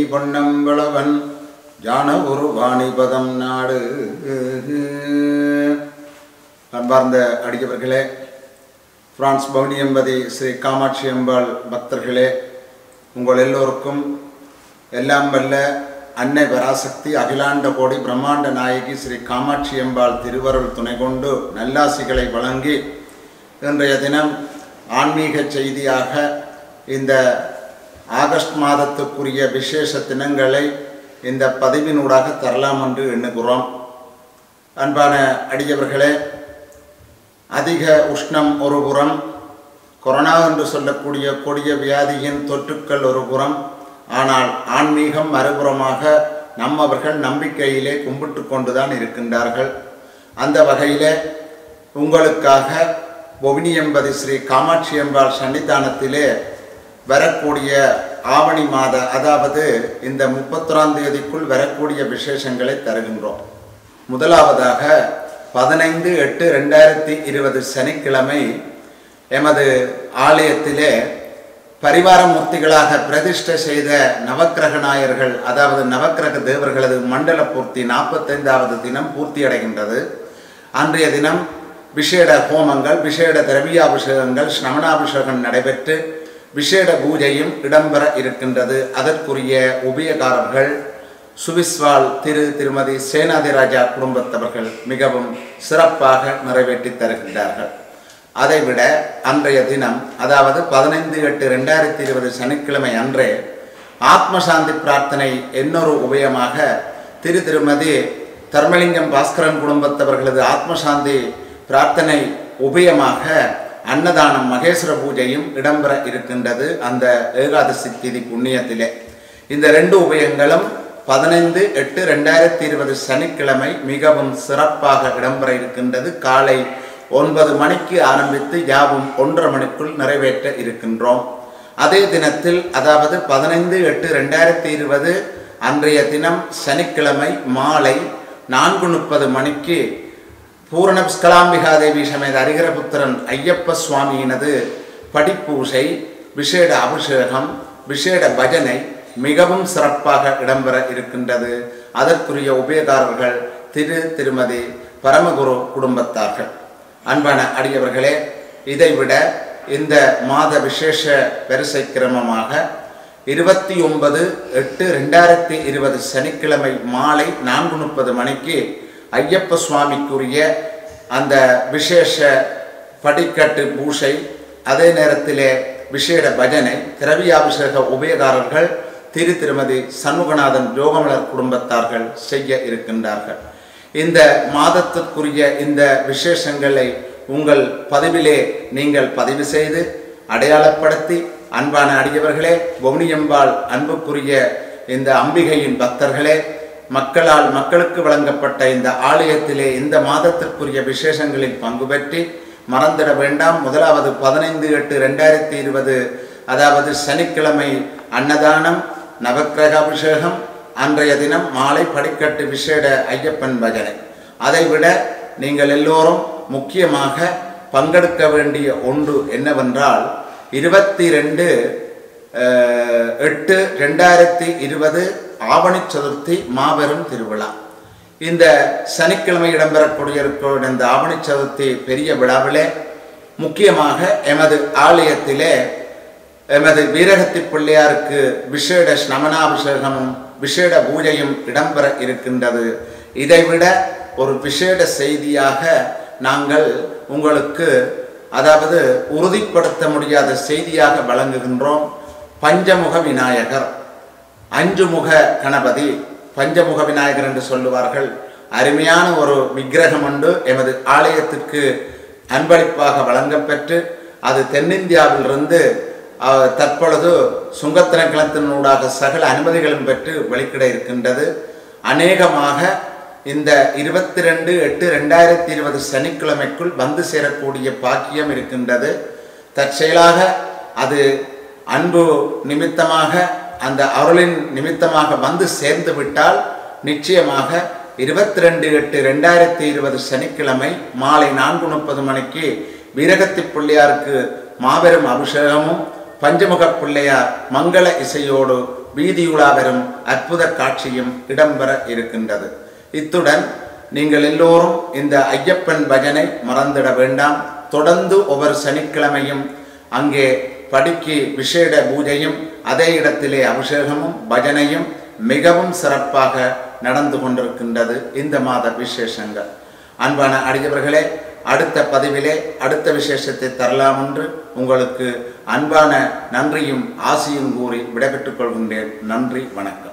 பொன்னம்பளவன் ஜான ஒரு வாணிபதம் நாடு அன்பார்ந்த அடியவர்களே பிரான்ஸ் பவுனியம்பதி ஸ்ரீ காமாட்சி அம்பாள் பக்தர்களே உங்கள் எல்லோருக்கும் எல்லாம் வல்ல அன்னை பராசக்தி அகிலாண்ட கோடி பிரம்மாண்ட நாயகி ஸ்ரீ காமாட்சி அம்பாள் திருவருள் துணை கொண்டு நல்லாசிகளை வழங்கி இன்றைய தினம் ஆன்மீக செய்தியாக இந்த ஆகஸ்ட் மாதத்துக்குரிய விசேஷ தினங்களை இந்த பதிவினூடாக தரலாம் என்று எண்ணுகிறோம் அன்பான அடியவர்களே அதிக உஷ்ணம் ஒரு புறம் கொரோனா என்று சொல்லக்கூடிய கொடிய வியாதியின் தொற்றுக்கள் ஒரு புறம் ஆனால் ஆன்மீகம் மறுபுறமாக நம்மவர்கள் நம்பிக்கையிலே கும்பிட்டு கொண்டுதான் இருக்கின்றார்கள் அந்த வகையிலே உங்களுக்காக பொவினியம்பதி ஸ்ரீ காமாட்சி அம்பாள் சன்னிதானத்திலே வரக்கூடிய ஆவணி மாத அதாவது இந்த முப்பத்தொராம் தேதிக்குள் வரக்கூடிய விசேஷங்களை தருகின்றோம் முதலாவதாக பதினைந்து எட்டு ரெண்டாயிரத்தி இருபது சனிக்கிழமை எமது ஆலயத்திலே பரிவார மூர்த்திகளாக பிரதிஷ்டை செய்த நவக்கிரக நாயர்கள் அதாவது நவக்கிரக தேவர்களது மண்டல பூர்த்தி நாற்பத்தைந்தாவது தினம் பூர்த்தி அடைகின்றது அன்றைய தினம் விசேட ஹோமங்கள் விசேட திரவியாபிஷேகங்கள் ஸ்ரமணாபிஷேகம் நடைபெற்று விசேட பூஜையும் இடம்பெற இருக்கின்றது அதற்குரிய உபயகாரர்கள் சுவிஸ்வால் திரு திருமதி சேனாதிராஜா குடும்பத்தவர்கள் மிகவும் சிறப்பாக நிறைவேற்றி தருகின்றார்கள் அதைவிட அன்றைய தினம் அதாவது பதினைந்து எட்டு ரெண்டாயிரத்தி இருபது சனிக்கிழமை அன்றே ஆத்மசாந்தி பிரார்த்தனை இன்னொரு உபயமாக திரு திருமதி தர்மலிங்கம் பாஸ்கரன் குடும்பத்தவர்களது ஆத்மசாந்தி பிரார்த்தனை உபயமாக அன்னதானம் மகேஸ்வர பூஜையும் இடம்பெற இருக்கின்றது அந்த ஏகாதசி திதி புண்ணியத்திலே இந்த ரெண்டு உபயங்களும் பதினைந்து எட்டு ரெண்டாயிரத்தி இருபது சனிக்கிழமை மிகவும் சிறப்பாக இடம்பெற இருக்கின்றது காலை ஒன்பது மணிக்கு ஆரம்பித்து யாவும் ஒன்றரை மணிக்குள் நிறைவேற்ற இருக்கின்றோம் அதே தினத்தில் அதாவது பதினைந்து எட்டு ரெண்டாயிரத்தி இருபது அன்றைய தினம் சனிக்கிழமை மாலை நான்கு முப்பது மணிக்கு பூரண ஸ்கலாம்பிகாதேவி சமேத அரிகரபுத்திரன் ஐயப்ப சுவாமியினது படிப்பூசை விசேட அபிஷேகம் விசேட பஜனை மிகவும் சிறப்பாக இடம்பெற இருக்கின்றது அதற்குரிய உபயதாரர்கள் திரு திருமதி பரமகுரு குடும்பத்தார்கள் அன்பான அடியவர்களே இதைவிட இந்த மாத விசேஷ வரிசை கிரமமாக இருபத்தி ஒன்பது எட்டு ரெண்டாயிரத்தி இருபது சனிக்கிழமை மாலை நான்கு முப்பது மணிக்கு ஐயப்ப சுவாமிக்குரிய அந்த விசேஷ படிக்கட்டு பூசை அதே நேரத்திலே விசேட பஜனை திரவியாபிஷேக உபயதாரர்கள் திரு திருமதி சண்முகநாதன் யோகமலர் குடும்பத்தார்கள் செய்ய இருக்கின்றார்கள் இந்த மாதத்திற்குரிய இந்த விசேஷங்களை உங்கள் பதிவிலே நீங்கள் பதிவு செய்து அடையாளப்படுத்தி அன்பான அடியவர்களே பொம்னியம்பாள் அன்புக்குரிய இந்த அம்பிகையின் பக்தர்களே மக்களால் மக்களுக்கு வழங்கப்பட்ட இந்த ஆலயத்திலே இந்த மாதத்திற்குரிய விசேஷங்களில் பங்கு பெற்றி மறந்திட வேண்டாம் முதலாவது பதினைந்து எட்டு ரெண்டாயிரத்தி இருபது அதாவது சனிக்கிழமை அன்னதானம் நவக்கிரக அபிஷேகம் அன்றைய தினம் மாலை படிக்கட்டு விசேட ஐயப்பன் பஜனை அதைவிட நீங்கள் எல்லோரும் முக்கியமாக பங்கெடுக்க வேண்டிய ஒன்று என்னவென்றால் இருபத்தி ரெண்டு எட்டு ரெண்டாயிரத்தி இருபது ஆவணி சதுர்த்தி மாபெரும் திருவிழா இந்த சனிக்கிழமை இடம்பெறக்கூடிய இருக்கிற இந்த ஆவணி சதுர்த்தி பெரிய விழாவிலே முக்கியமாக எமது ஆலயத்திலே எமது வீரகத்தி பிள்ளையாருக்கு விசேட ஸ்னமனாபிஷேகமும் விசேட பூஜையும் இடம்பெற இருக்கின்றது இதைவிட ஒரு விசேட செய்தியாக நாங்கள் உங்களுக்கு அதாவது உறுதிப்படுத்த முடியாத செய்தியாக வழங்குகின்றோம் பஞ்சமுக விநாயகர் அஞ்சு முக கணபதி பஞ்சமுக விநாயகர் என்று சொல்லுவார்கள் அருமையான ஒரு விக்கிரகம் உண்டு எமது ஆலயத்திற்கு அன்பளிப்பாக வழங்கப்பெற்று அது தென்னிந்தியாவிலிருந்து தற்பொழுது சுங்கத்தினக்கிழத்தினூடாக சகல அனுமதிகளும் பெற்று வெளிக்கிட இருக்கின்றது அநேகமாக இந்த இருபத்தி ரெண்டு எட்டு ரெண்டாயிரத்தி இருபது சனிக்கிழமைக்குள் வந்து சேரக்கூடிய பாக்கியம் இருக்கின்றது தற்செயலாக அது அன்பு நிமித்தமாக அந்த அருளின் நிமித்தமாக வந்து சேர்ந்து விட்டால் நிச்சயமாக இருபத்தி ரெண்டு எட்டு ரெண்டாயிரத்தி இருபது சனிக்கிழமை மாலை நான்கு முப்பது மணிக்கு வீரகத்தி பிள்ளையாருக்கு மாபெரும் அபிஷேகமும் பஞ்சமுக பிள்ளையார் மங்கள இசையோடு வீதியுலா வரும் அற்புத காட்சியும் இடம்பெற இருக்கின்றது இத்துடன் நீங்கள் எல்லோரும் இந்த ஐயப்பன் பஜனை மறந்திட வேண்டாம் தொடர்ந்து ஒவ்வொரு சனிக்கிழமையும் அங்கே படிக்கு விசேட பூஜையும் அதே இடத்திலே அபிஷேகமும் பஜனையும் மிகவும் சிறப்பாக நடந்து கொண்டிருக்கின்றது இந்த மாத விசேஷங்கள் அன்பான அடியவர்களே அடுத்த பதிவிலே அடுத்த விசேஷத்தை தரலாம் என்று உங்களுக்கு அன்பான நன்றியும் ஆசியும் கூறி விடைபெற்றுக் கொள்கின்றேன் நன்றி வணக்கம்